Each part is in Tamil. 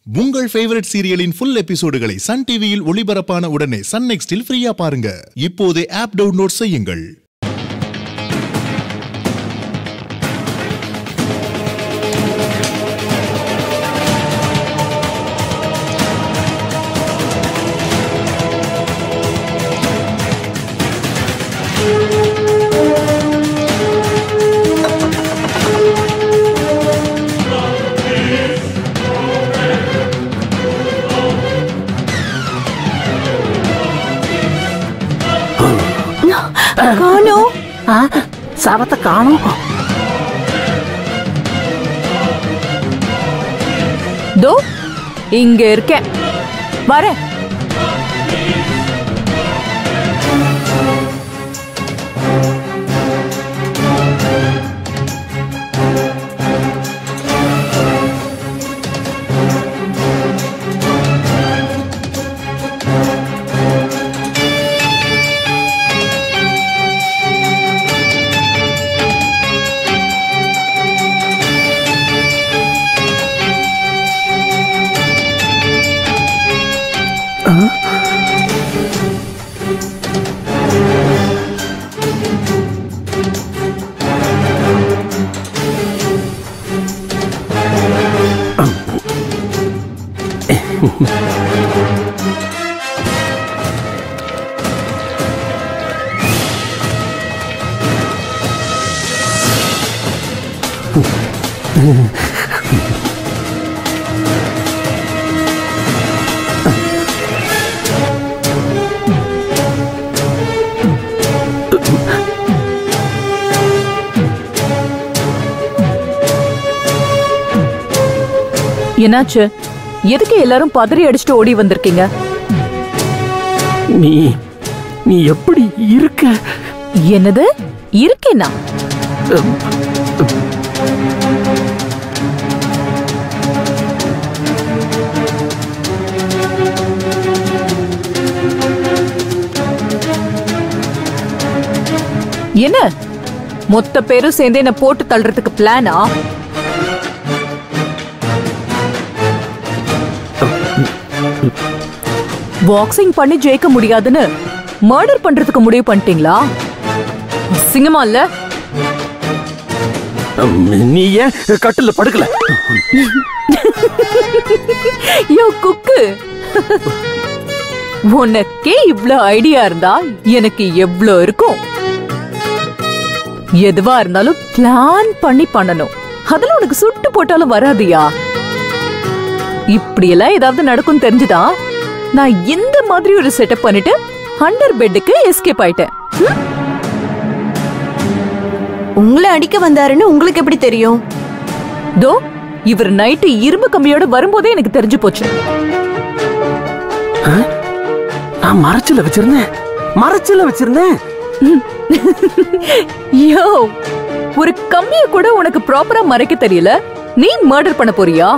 உங்கள் ஃபேவரட் சீரியலின் ஃபுல் எபிசோடுகளை சன் டிவியில் ஒளிபரப்பான உடனே சன் நெக்ஸ்டில் ஃப்ரீயா பாருங்க இப்போதே ஆப் டவுன்லோட் செய்யுங்கள் காணோம் ஆ, சவத்தை காணும் தோ இங்க இருக்கேன் வரேன் என்னாச்சு எதுக்கு எல்லாரும் பதறி அடிச்சுட்டு ஓடி வந்திருக்கீங்க நீ நீ எப்படி இருக்க என்னது இருக்கேனா என்ன மொத்த பேரும் சேர்ந்து என்ன போட்டு தள்ளுறதுக்கு பிளானா பாக்ஸிங் பண்ணி ஜெயிக்க முடியாதுன்னு மர்டர் பண்றதுக்கு முடிவு பண்ணிட்டீங்களா அசிங்கமா இல்ல உம், நீ ஏன் கட்டில படுக்கல யோ குக்கு உனக்கே இவ்ளோ ஐடியா இருந்தா எனக்கு எவ்ளோ இருக்கும் எதுவா இருந்தாலும் பிளான் பண்ணி பண்ணணும் அதுல உனக்கு சுட்டு போட்டாலும் வராதியா இப்படி எல்லாம் ஏதாவது நடக்கும் தெரிஞ்சுதா நான் இந்த மாதிரி ஒரு செட்டப் பண்ணிட்டு அண்டர் பெட்டுக்கு எஸ்கேப் ஆயிட்டேன் ம்? உங்களை அடிக்க வந்தாருன்னு உங்களுக்கு எப்படி தெரியும் தோ இவர் நைட்டு இரும்பு கம்பியோட வரும்போதே எனக்கு தெரிஞ்சு போச்சு நான் மறைச்சில வச்சிருந்தேன் மறைச்சில வச்சிருந்தேன் யோ ஒரு கம்பிய கூட உனக்கு ப்ராப்பரா மறைக்க தெரியல நீ மர்டர் பண்ண போறியா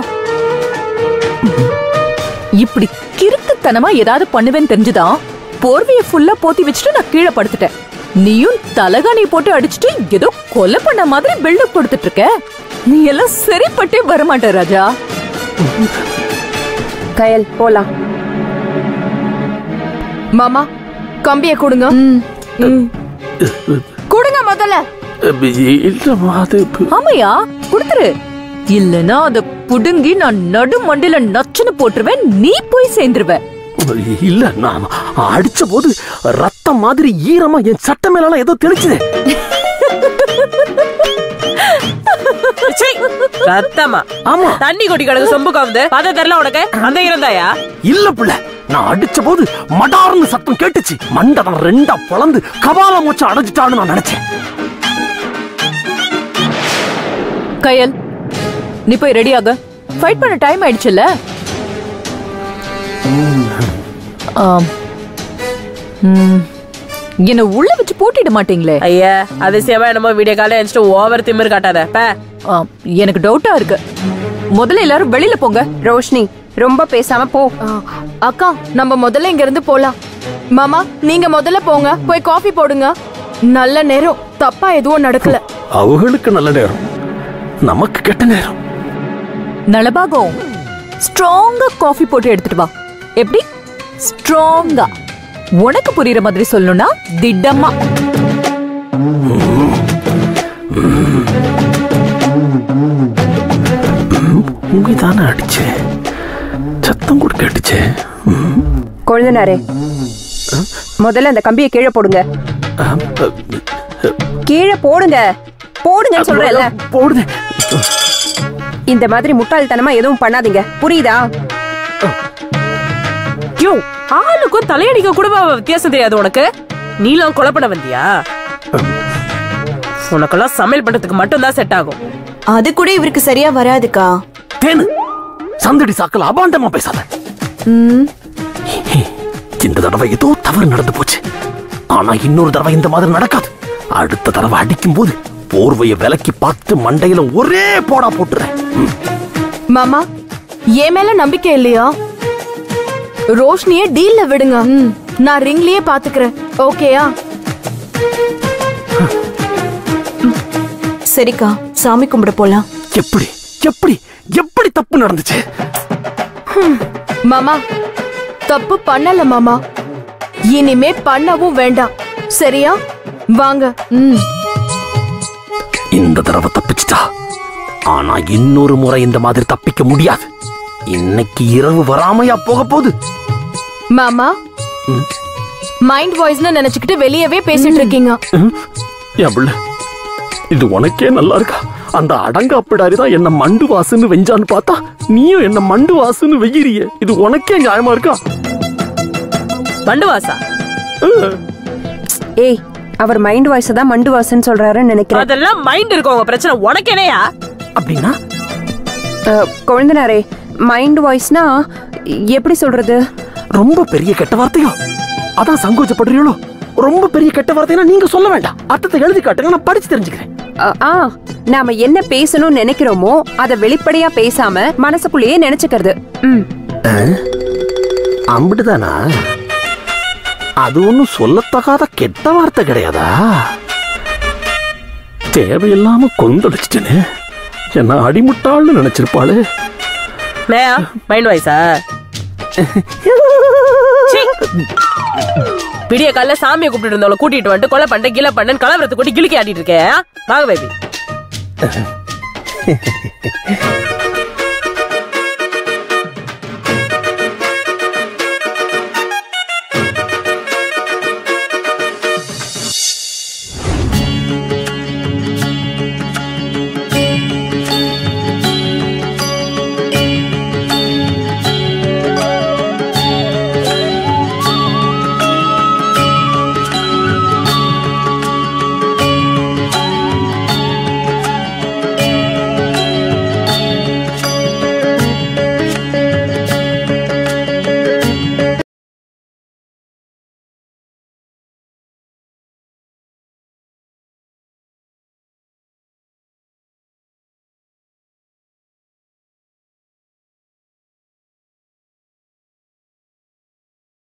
இப்படி கிறுக்குத்தனமா ஏதாவது பண்ணுவேன்னு தெரிஞ்சுதா போர்வைய ஃபுல்லா போத்தி வச்சுட்டு நான் கீழே படுத்துட்டேன் நீயும் தலகாணி போட்டு அடிச்சுட்டு ஏதோ கொலை பண்ண மாதிரி பில்டப் கொடுத்துட்டு இருக்க நீ எல்லாம் சரிப்பட்டே வரமாட்ட ராஜா கயல் போலாம் மாமா கம்பிய கொடுங்க கொடுங்க முதல்ல இல்லம்மா அது ஆமையா கொடுத்துரு இல்லனா அத புடுங்கி நான் நடு மண்டில நச்சுன்னு போட்டுருவேன் நீ போய் சேர்ந்துருவ இல்ல நான் அடிச்ச போது ரத்தம் மாதிரி ஈரமா என் சட்டை மேலாம் ஏதோ தெளிச்சுது சீ, ரத்தமா ஆமா தண்ணி கொட்டி கிடக்கு சொம்பு கவுந்து பத தெரியல உனக்கு அந்த இருந்தாயா இல்ல புள்ள நான் அடிச்ச போது மடார்னு சத்தம் கேட்டுச்சு மண்டபம் ரெண்டா பொளந்து கபால மூச்சு அடைச்சிட்டான்னு நான் நினைச்சேன் கயல் நீ போய் ரெடி ஆக ஃபைட் பண்ண டைம் ஆயிடுச்சுல்ல ஆம். ம். என்ன உள்ள வச்சு போட்டிட மாட்டீங்களே ஐயா அதிசயமா என்னமோ வீடியோ கால எழுந்துட்டு ஓவர் திமிர் காட்டாத பே ஆம், எனக்கு டவுட்டா இருக்கு முதல்ல எல்லாரும் வெளியில போங்க ரோஷினி ரொம்ப பேசாம போ அக்கா நம்ம முதல்ல இங்க இருந்து போலாம் மாமா நீங்க முதல்ல போங்க போய் காஃபி போடுங்க நல்ல நேரம் தப்பா எதுவும் நடக்கல அவங்களுக்கு நல்ல நேரம் நமக்கு கெட்ட நேரம் நலபாகம் ஸ்ட்ராங்கா காஃபி போட்டு எடுத்துட்டு வா எப்படி ஸ்ட்ராங்கா உனக்கு புரியுற மாதிரி சொல்லணும்னா திடமா உங்க தானே அடிச்சே சத்தம் கூட கேட்டுச்சே கொழுந்தனாரே முதல்ல அந்த கம்பியை கீழே போடுங்க கீழே போடுங்க போடுங்கன்னு சொல்றேன்ல போடுது இந்த மாதிரி முட்டாள்தனமா எதுவும் பண்ணாதீங்க புரியுதா யோ ஆளுக்கும் தலையடிக்க கூட வித்தியாசம் தெரியாது உனக்கு நீலாம் கொலை பண்ண வந்தியா உனக்கெல்லாம் சமையல் பண்றதுக்கு மட்டும் தான் செட் ஆகும் அது கூட இவருக்கு சரியா வராதுக்கா தேனு சந்தடி சாக்கல அபாண்டமா பேசாத இந்த தடவை ஏதோ தவறு நடந்து போச்சு ஆனா இன்னொரு தடவை இந்த மாதிரி நடக்காது அடுத்த தடவை அடிக்கும் போது போர்வைய விலக்கி பார்த்து மண்டையில ஒரே போடா போட்டுறேன் ம். மாமா என் மேல நம்பிக்கை இல்லையா ரோஷினிய டீல்ல விடுங்க நான் ரிங்லயே பாத்துக்கிறேன் ஓகேயா சரிக்கா சாமி கும்பிட போலாம் எப்படி எப்படி எப்படி தப்பு நடந்துச்சு மாமா தப்பு பண்ணல மாமா இனிமே பண்ணவும் வேண்டாம் சரியா வாங்க ம் இந்த தடவை தப்பிச்சிட்டா ஆனா இன்னொரு முறை இந்த மாதிரி தப்பிக்க முடியாது இன்னைக்கு இரவு வராமையா போக போகுது மாமா மைண்ட் வாய்ஸ்னு நினைச்சுக்கிட்டு வெளியவே பேசிட்டு இருக்கீங்க ம்? என் பிள்ளை இது உனக்கே நல்லா இருக்கா அந்த அடங்க அப்பிடாரி தான் என்ன மண்டு வாசுன்னு வெஞ்சான்னு பார்த்தா நீயும் என்ன மண்டு வாசுன்னு வெய்யிறியே இது உனக்கே நியாயமா இருக்கா மண்டுவாசா ஏய் அவர் மைண்ட் வாய்ஸ் தான் மண்டு வாசன் சொல்றாருன்னு நினைக்கிறேன் அதெல்லாம் மைண்ட் இருக்கவங்க பிரச்சனை உனக்கு என்னையா அப்படின்னா அஹ், கொழுந்தனாரே மைண்ட் வாய்ஸ்னா எப்படி சொல்றது ரொம்ப பெரிய கெட்ட வார்த்தையோ அதான் சங்கோச்சப்படுறீங்களோ ரொம்ப பெரிய கெட்ட வார்த்தைனா நீங்க சொல்ல வேண்டாம் அர்த்தத்தை எழுதி காட்டுங்க நான் படிச்சு தெரிஞ்சுக்கிறேன் அஹ், ஆ நாம என்ன பேசணும்னு நினைக்கிறோமோ அதை வெளிப்படையா பேசாம மனசுக்குள்ளேயே நினைச்சுக்கிறது ம் அம்பிட்டுதானா அது ஒண்ணும் சொல்லத்தகாத கெட்ட வார்த்தை கிடையாதா தேவையில்லாம கொந்தளிச்சிட்டேனே என்ன அடிமுட்டாள்னு நினைச்சிருப்பாளே மேயா மைண்ட் வாய்ஸா விடிய காலைல சாமியை கூப்பிட்டு இருந்தவள கூட்டிட்டு வந்துட்டு கொலை பண்ண கிளை பண்ணு கலவரத்தை கூட்டி கிளிக்கி ஆடிட்டு இருக்கேன் வாங்க பேபி